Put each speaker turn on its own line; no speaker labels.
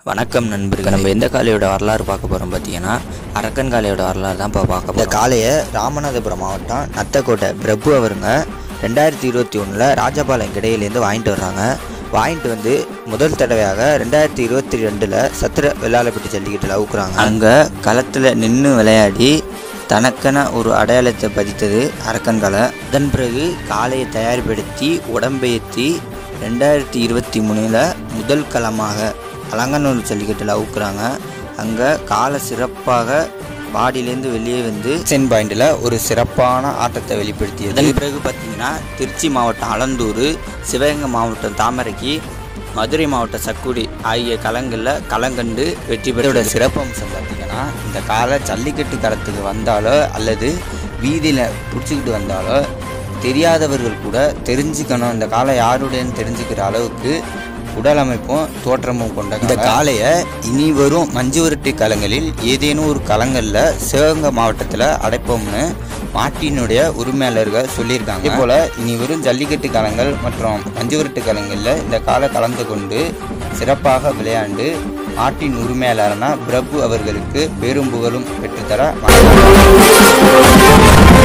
வணக்கம் நண்பர்கள் நம்ம எந்த காளையோட வரலாறு பார்க்க போகிறோம் பார்த்தீங்கன்னா அரக்கன் காளையோட வரலாறு தான் இப்போ பார்க்க
இந்த
போகிறோம்
காளையை ராமநாதபுரம் மாவட்டம் நத்தக்கோட்டை பிரபு அவருங்க ரெண்டாயிரத்தி இருபத்தி ஒன்றில் ராஜபாளையம் கிடையிலேருந்து வாங்கிட்டு வர்றாங்க வாங்கிட்டு வந்து முதல் தடவையாக ரெண்டாயிரத்தி இருபத்தி ரெண்டில் சத்திர வெள்ளாளப்பட்டி ஜல்லிக்கட்டில் அவுக்குறாங்க
அங்கே களத்தில் நின்று விளையாடி தனக்கென ஒரு அடையாளத்தை பதித்தது அரக்கன் காளை அதன் பிறகு காளையை தயார்படுத்தி உடம்பெயர்த்தி ரெண்டாயிரத்தி இருபத்தி மூணில் முதல் களமாக அலங்கநல்லூர் ஜல்லிக்கட்டில் அவுக்குறாங்க அங்கே காலை சிறப்பாக பாடியிலேருந்து வெளியே வந்து
சென் பாயிண்டில் ஒரு சிறப்பான ஆட்டத்தை வெளிப்படுத்தியது
அதன் பிறகு பார்த்தீங்கன்னா திருச்சி மாவட்டம் அளந்தூர் சிவகங்கை மாவட்டம் தாமரைக்கு மதுரை மாவட்டம் சக்குடி ஆகிய களங்களில் களங்கண்டு வெற்றி
இதோட
பெற்றோட
சிறப்பம்சம் பார்த்தீங்கன்னா இந்த காலை ஜல்லிக்கட்டு களத்துக்கு வந்தாலோ அல்லது வீதியில் பிடிச்சிக்கிட்டு வந்தாலோ தெரியாதவர்கள் கூட தெரிஞ்சுக்கணும் இந்த காலை யாருடையன்னு தெரிஞ்சுக்கிற அளவுக்கு உடல் அமைப்பும் தோற்றமும் கொண்ட இந்த காளையை இனி வரும் மஞ்சு விரட்டு களங்களில் ஏதேனும் ஒரு களங்களில் சிவகங்கை மாவட்டத்தில் அடைப்போம்னு மாட்டினுடைய உரிமையாளர்கள் சொல்லியிருக்காங்க இதே போல் இனி வரும் ஜல்லிக்கட்டு களங்கள் மற்றும் மஞ்சு விரட்டு களங்களில் இந்த காலை கலந்து கொண்டு சிறப்பாக விளையாண்டு நாட்டின் உரிமையாளரான பிரபு அவர்களுக்கு பெரும் புகழும் பெற்றுத்தர வணக்கம்.